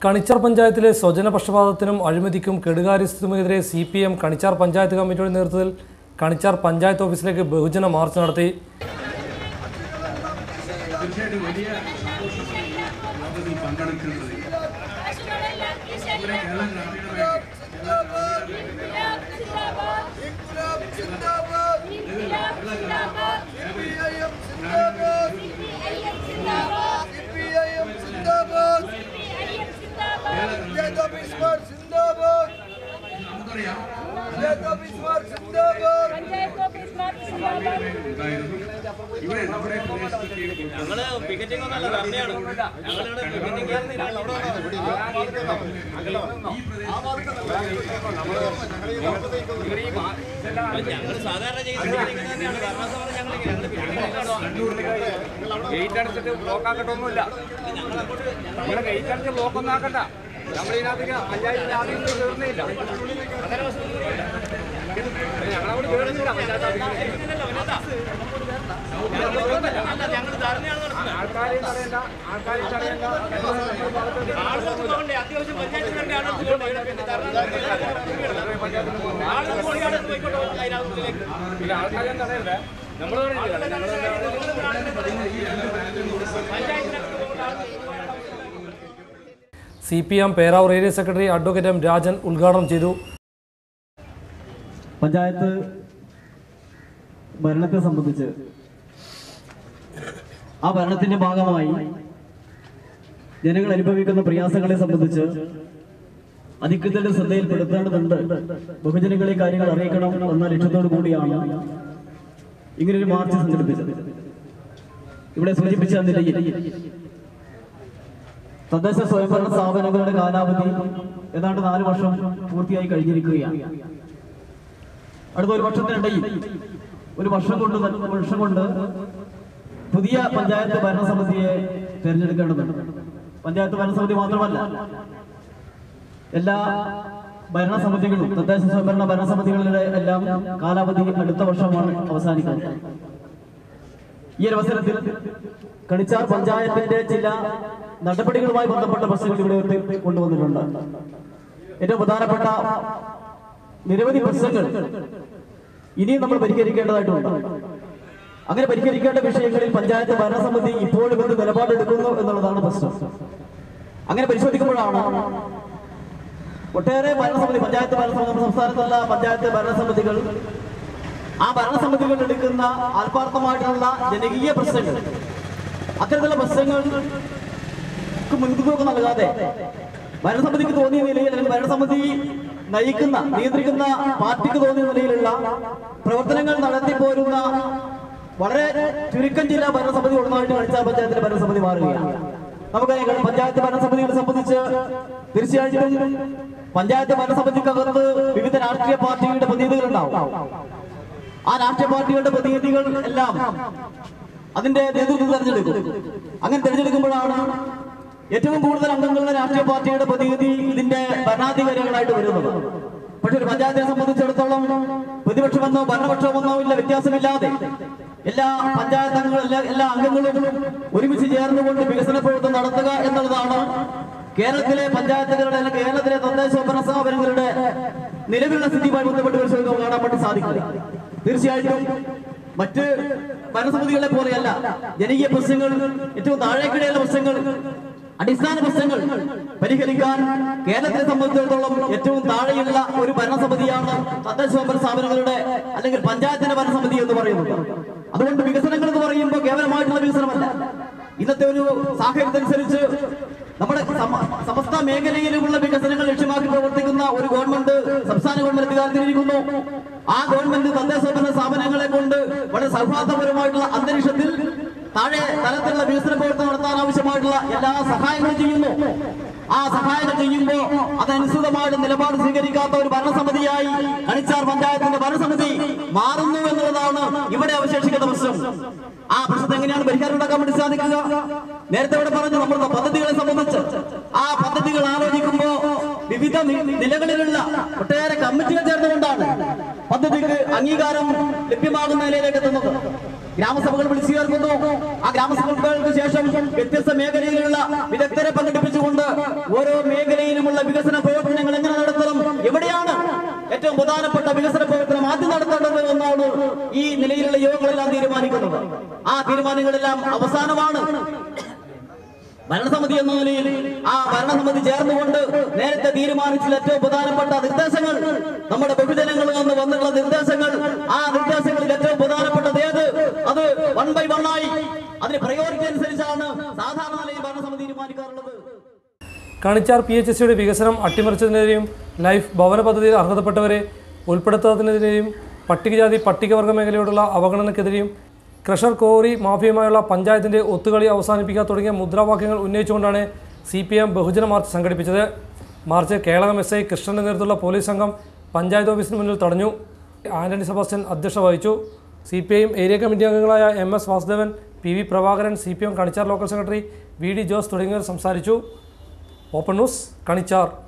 കണിച്ചാർ പഞ്ചായത്തിലെ സ്വജന പക്ഷപാതത്തിനും അഴിമതിക്കും കെടുകാര്യസ്ഥിതിക്കുമെതിരെ C P M Kanichar panchayat കമ്മിറ്റിയുടെ നേതൃത്വത്തിൽ കണിച്ചാർ പഞ്ചായത്ത് ഓഫീസിലേക്ക് ബഹുജന മാർച്ച് നടത്തി തീർച്ചയായിട്ടും വലിയ ആഘോഷമാണ് യോഗത്തിൽ പങ്കെടുക്കുന്നത് ഇവിടെ കേരള ഗ്രാമീണ ബാങ്ക് കേരള ഗ്രാമീണ ബാങ്കിന്റെ നമുക്കറിയാം ഉണ്ടായിരുന്നു ഇവിടെ നമ്മുടെ പ്രദേശത്തൊക്കെ ഞങ്ങള് പിക്കറ്റിംഗ് ഒന്നല്ല ധർണയാണ് ഞങ്ങളിവിടെ പിക്കറ്റിംഗ് ആയിരുന്നില്ല അവിടെ ഞങ്ങൾ സാധാരണ ചെയ്യുന്നത് ഇങ്ങനെ തന്നെയാണ് ഭരണസഭ ഞങ്ങൾ ഗേറ്റ് അടച്ചിട്ട് ബ്ലോക്ക് ആക്കട്ടൊന്നുമില്ല നമ്മളെ ഗേറ്റ് അടച്ച് ബ്ലോക്ക് ഒന്നും ആക്കണ്ട നമ്മളിതിനകത്തേക്ക് പഞ്ചായത്തിന്റെ ആദ്യം തീർന്നില്ല ഞങ്ങളവിടെ കേറുന്നില്ല പഞ്ചായത്ത് ഞങ്ങൾ ധർണയാണ് നടത്തുന്നത് ആൾക്കാരെയും തടയണ്ട ആൾക്കാരെയും തടയണ്ട ആളുകൾക്ക് പോകണ്ടേ അത്യാവശ്യം പഞ്ചായത്തിന് വേണ്ടി ആളുകൾക്ക് പോകണ്ടേ ഇവിടെ പിന്നെ ധർണ നടത്തുന്നത് ആളുകൾ പോയി അവിടെ പോയിക്കോട്ടെ അതിനകത്തേക്ക് പിന്നെ ആൾക്കാരെയും തടയണ്ടേ നമ്മൾ C P M Peravoor area secretary advocate M Rajan ഉദ്ഘാടനം ചെയ്തു പഞ്ചായത്ത് ഭരണത്തെ സംബന്ധിച്ച് ആ ഭരണത്തിന്റെ ഭാഗമായി ജനങ്ങൾ അനുഭവിക്കുന്ന പ്രയാസങ്ങളെ സംബന്ധിച്ച് അധികൃതരുടെ ശ്രദ്ധയിൽപ്പെടുത്തേണ്ടതുണ്ട് ബഹുജനങ്ങളെ കാര്യങ്ങൾ അറിയിക്കണം എന്ന ലക്ഷ്യത്തോടു കൂടിയാണ് ഇങ്ങനൊരു മാർച്ച് സംഘടിപ്പിച്ചത് ഇവിടെ സൂചിപ്പിച്ച നിലയിൽ തദ്ദേശ സ്വയംഭരണ സ്ഥാപനങ്ങളുടെ കാലാവധി ഏതാണ്ട് നാല് വർഷം പൂർത്തിയായി കഴിഞ്ഞിരിക്കുകയാണ് അടുത്ത ഒരു വർഷത്തിനിടയിൽ ഒരു വർഷം കൊണ്ട് തന്നെ- വർഷം കൊണ്ട് പുതിയ പഞ്ചായത്ത് ഭരണസമിതിയെ തിരഞ്ഞെടുക്കേണ്ടതുണ്ട് പഞ്ചായത്ത് ഭരണസമിതി മാത്രമല്ല എല്ലാ ഭരണസമിതികളും തദ്ദേശ സ്വയംഭരണ ഭരണസമിതികളുടെ എല്ലാം കാലാവധി അടുത്ത വർഷമാണ് അവസാനിക്കുന്നത് ഈ ഒരു അവസരത്തിൽ കണിച്ചാർ പഞ്ചായത്തിന്റെ ചില നടപടികളുമായി ബന്ധപ്പെട്ട പ്രശ്നങ്ങൾ ഇവിടെ ഉയർത്തി കൊണ്ടുവന്നിട്ടുണ്ട് ഏറ്റവും പ്രധാനപ്പെട്ട നിരവധി പ്രശ്നങ്ങൾ ഇനിയും നമ്മൾ പരിഹരിക്കേണ്ടതായിട്ടുണ്ട് അങ്ങനെ പരിഹരിക്കേണ്ട വിഷയങ്ങളിൽ പഞ്ചായത്ത് ഭരണസമിതി ഇപ്പോഴും എന്ത് നിലപാടെടുക്കുന്നു എന്നുള്ളതാണ് പ്രശ്നം അങ്ങനെ പരിശോധിക്കുമ്പോഴാണ് ഒട്ടേറെ ഭരണസമിതി പഞ്ചായത്ത് ഭരണസമിതി നമ്മുടെ സംസ്ഥാനത്തുള്ള പഞ്ചായത്ത് ഭരണസമിതികൾ ആ ഭരണസമിതികൾ എടുക്കുന്ന ആത്മാർത്ഥമായിട്ടുള്ള ജനകീയ പ്രശ്നങ്ങൾ അത്തരത്തിലുള്ള പ്രശ്നങ്ങൾക്ക് മുൻതൂക്കം നൽകാതെ ഭരണസമിതിക്ക് തോന്നിയ നിലയിൽ അല്ലെങ്കിൽ ഭരണസമിതി നയിക്കുന്ന നിയന്ത്രിക്കുന്ന പാർട്ടിക്ക് തോന്നിയ നിലയിലുള്ള പ്രവർത്തനങ്ങൾ നടത്തിപ്പോരുന്ന വളരെ ചുരുക്കം ചില ഭരണസമിതി ഉള്ളതായിട്ട് കളിച്ചാൽ പഞ്ചായത്തിലെ ഭരണസമിതി മാറുകയാണ് നമുക്കറിയാം പഞ്ചായത്ത് ഭരണസമിതികളെ സംബന്ധിച്ച് തീർച്ചയായിട്ടും പഞ്ചായത്ത് ഭരണസമിതിക്കകത്ത് വിവിധ രാഷ്ട്രീയ പാർട്ടികളുടെ പ്രതിനിധികൾ ഉണ്ടാവും ആ രാഷ്ട്രീയ പാർട്ടികളുടെ പ്രതിനിധികൾ എല്ലാം അതിന്റെ നേതൃത്വം തെരഞ്ഞെടുക്കും അങ്ങനെ തെരഞ്ഞെടുക്കുമ്പോഴാണ് ഏറ്റവും കൂടുതൽ അംഗങ്ങളുള്ള രാഷ്ട്രീയ പാർട്ടിയുടെ പ്രതിനിധി ഇതിന്റെ ഭരണാധികാരികളായിട്ട് വരുന്നത് പക്ഷെ ഒരു പഞ്ചായത്തിനെ സംബന്ധിച്ചിടത്തോളം പ്രതിപക്ഷമെന്നോ ഭരണപക്ഷമെന്നോ ഇല്ല വ്യത്യാസമില്ലാതെ എല്ലാ പഞ്ചായത്ത് അംഗങ്ങളും എല്ലാ എല്ലാ അംഗങ്ങളും ഒരുമിച്ച് ചേർന്നുകൊണ്ട് വികസന പ്രവർത്തനം നടത്തുക എന്നുള്ളതാണ് കേരളത്തിലെ പഞ്ചായത്തുകളുടെ അല്ലെങ്കിൽ കേരളത്തിലെ തദ്ദേശ ഭരണ സ്ഥാപനങ്ങളുടെ നിലവിലുള്ള സ്ഥിതിയുമായി ബന്ധപ്പെട്ട് പരിശോധിക്കുമ്പോൾ കാണാൻ വേണ്ടി സാധിക്കില്ല തീർച്ചയായിട്ടും മറ്റ് ഭരണസമിതികളെ പോലെയല്ല ജനകീയ പ്രശ്നങ്ങൾ ഏറ്റവും താഴേക്കിടയിലുള്ള പ്രശ്നങ്ങൾ അടിസ്ഥാന പ്രശ്നങ്ങൾ പരിഹരിക്കാൻ കേരളത്തെ സംബന്ധിച്ചിടത്തോളം ഏറ്റവും താഴെയുള്ള ഒരു ഭരണസമിതിയാണ് തദ്ദേശ സ്വയംഭരണ സ്ഥാപനങ്ങളുടെ അല്ലെങ്കിൽ പഞ്ചായത്തിന്റെ ഭരണസമിതി എന്ന് പറയുന്നത് അതുകൊണ്ട് വികസനങ്ങൾ എന്ന് പറയുമ്പോൾ കേവലമായിട്ടുള്ള വികസനമല്ല ഇന്നത്തെ ഒരു സാഹചര്യത്തനുസരിച്ച് നമ്മുടെ സമ- സമസ്ത മേഖലയിലുമുള്ള വികസനങ്ങൾ ലക്ഷ്യമാക്കി പ്രവർത്തിക്കുന്ന ഒരു ഗവൺമെന്റ് സംസ്ഥാന ഗവൺമെന്റ് അധികാരത്തിലിരിക്കുന്നു ആ ഗവൺമെന്റ് തദ്ദേശ സ്വയംഭരണ സ്ഥാപനങ്ങളെ കൊണ്ട് വളരെ സൗഹാർദ്ദപരമായിട്ടുള്ള അന്തരീക്ഷത്തിൽ താഴെ തലത്തിലുള്ള വികസന പ്രവർത്തനം നടത്താൻ ആവശ്യമായിട്ടുള്ള എല്ലാ സഹായങ്ങളും ചെയ്യുന്നു ആ സഹായങ്ങൾ ചെയ്യുമ്പോൾ അതനുസൃതമായിട്ട് നിലപാട് സ്വീകരിക്കാത്ത ഒരു ഭരണസമിതിയായി കണിച്ചാർ പഞ്ചായത്തിന്റെ ഭരണസമിതി മാറുന്നു എന്നുള്ളതാണ് ഇവിടെ അവശേഷിക്കുന്ന പ്രശ്നം ആ പ്രശ്നത്തെ എങ്ങനെയാണ് പരിഹാരം ഉണ്ടാക്കാൻ വേണ്ടി സാധിക്കുക നേരത്തെ ഇവിടെ പറഞ്ഞു നമ്മുടെ പദ്ധതികളെ സംബന്ധിച്ച് ആ പദ്ധതികൾ ആലോചിക്കുമ്പോ വിവിധ നി- നിലകളിലുള്ള ഒട്ടേറെ കമ്മിറ്റികൾ ചേർന്നുകൊണ്ടാണ് പദ്ധതിക്ക് അംഗീകാരം ലഭ്യമാകുന്ന നിലയിലേക്ക് എത്തുന്നത് ഗ്രാമസഭകൾ വിളിച്ചു ചേർക്കുന്നു ആ ഗ്രാമസഭകൾക്ക് ശേഷം വ്യത്യസ്ത മേഖലയിലുള്ള വിദഗ്ധരെ പങ്കെടുപ്പിച്ചുകൊണ്ട് ഓരോ മേഖലയിലുമുള്ള വികസന പ്രവർത്തനങ്ങൾ എങ്ങനെ നടത്തണം എവിടെയാണ് ഏറ്റവും പ്രധാനപ്പെട്ട വികസന പ്രവർത്തനം ആദ്യം നടത്തേണ്ടത് എന്നാണ് ഈ നിലയിലുള്ള യോഗങ്ങളെല്ലാം തീരുമാനിക്കുന്നത് ആ തീരുമാനങ്ങളെല്ലാം അവസാനമാണ് ഭരണസമിതി എന്ന നിലയിൽ ആ ഭരണസമിതി ചേർന്നുകൊണ്ട് നേരത്തെ തീരുമാനിച്ചിട്ടുള്ള ഏറ്റവും പ്രധാനപ്പെട്ട നിർദ്ദേശങ്ങൾ നമ്മുടെ ബഹുജനങ്ങളിൽ നിന്ന് വന്നിട്ടുള്ള നിർദ്ദേശങ്ങൾ ആ നിർദ്ദേശങ്ങളിൽ ഏറ്റവും പ്രധാനപ്പെട്ടത് ഏത് അത് വൺ ബൈ വൺ ആയി അതിന് പ്രയോറിറ്റി അനുസരിച്ചാണ് സാധാരണ നിലയിൽ ഭരണസമിതി തീരുമാനിക്കാറുള്ളത് കണിച്ചാർ പി എച്ച് എസ് സിയുടെ വികസനം അട്ടിമറിച്ചതിനെതിരെയും ലൈഫ് ഭവന പദ്ധതിയിൽ അർഹതപ്പെട്ടവരെ ഉൾപ്പെടുത്താത്തതിനെതിരെയും പട്ടികജാതി പട്ടികവർഗ മേഖലയോടുള്ള അവഗണനയ്ക്കെതിരെയും ക്രഷർ കോറി മാഫിയുമായുള്ള പഞ്ചായത്തിൻ്റെ ഒത്തുകളി അവസാനിപ്പിക്കുക തുടങ്ങിയ മുദ്രാവാക്യങ്ങൾ ഉന്നയിച്ചുകൊണ്ടാണ് സി പി എം ബഹുജന മാർച്ച് സംഘടിപ്പിച്ചത് മാർച്ച് കേളകം എസ് ഐ കൃഷ്ണന്റെ നേതൃത്വത്തിലുള്ള പോലീസ് സംഘം പഞ്ചായത്ത് ഓഫീസിന് മുന്നിൽ തടഞ്ഞു ആന്റണി സെബാസ്റ്റ്യൻ അധ്യക്ഷത വഹിച്ചു C P I M area committee അംഗങ്ങളായ M S Vasudevan P V Prabhakaran C P M Kanichar local secretary V D Jose തുടങ്ങിയവർ സംസാരിച്ചു ഓപ്പൺ ന്യൂസ് കണിച്ചാർ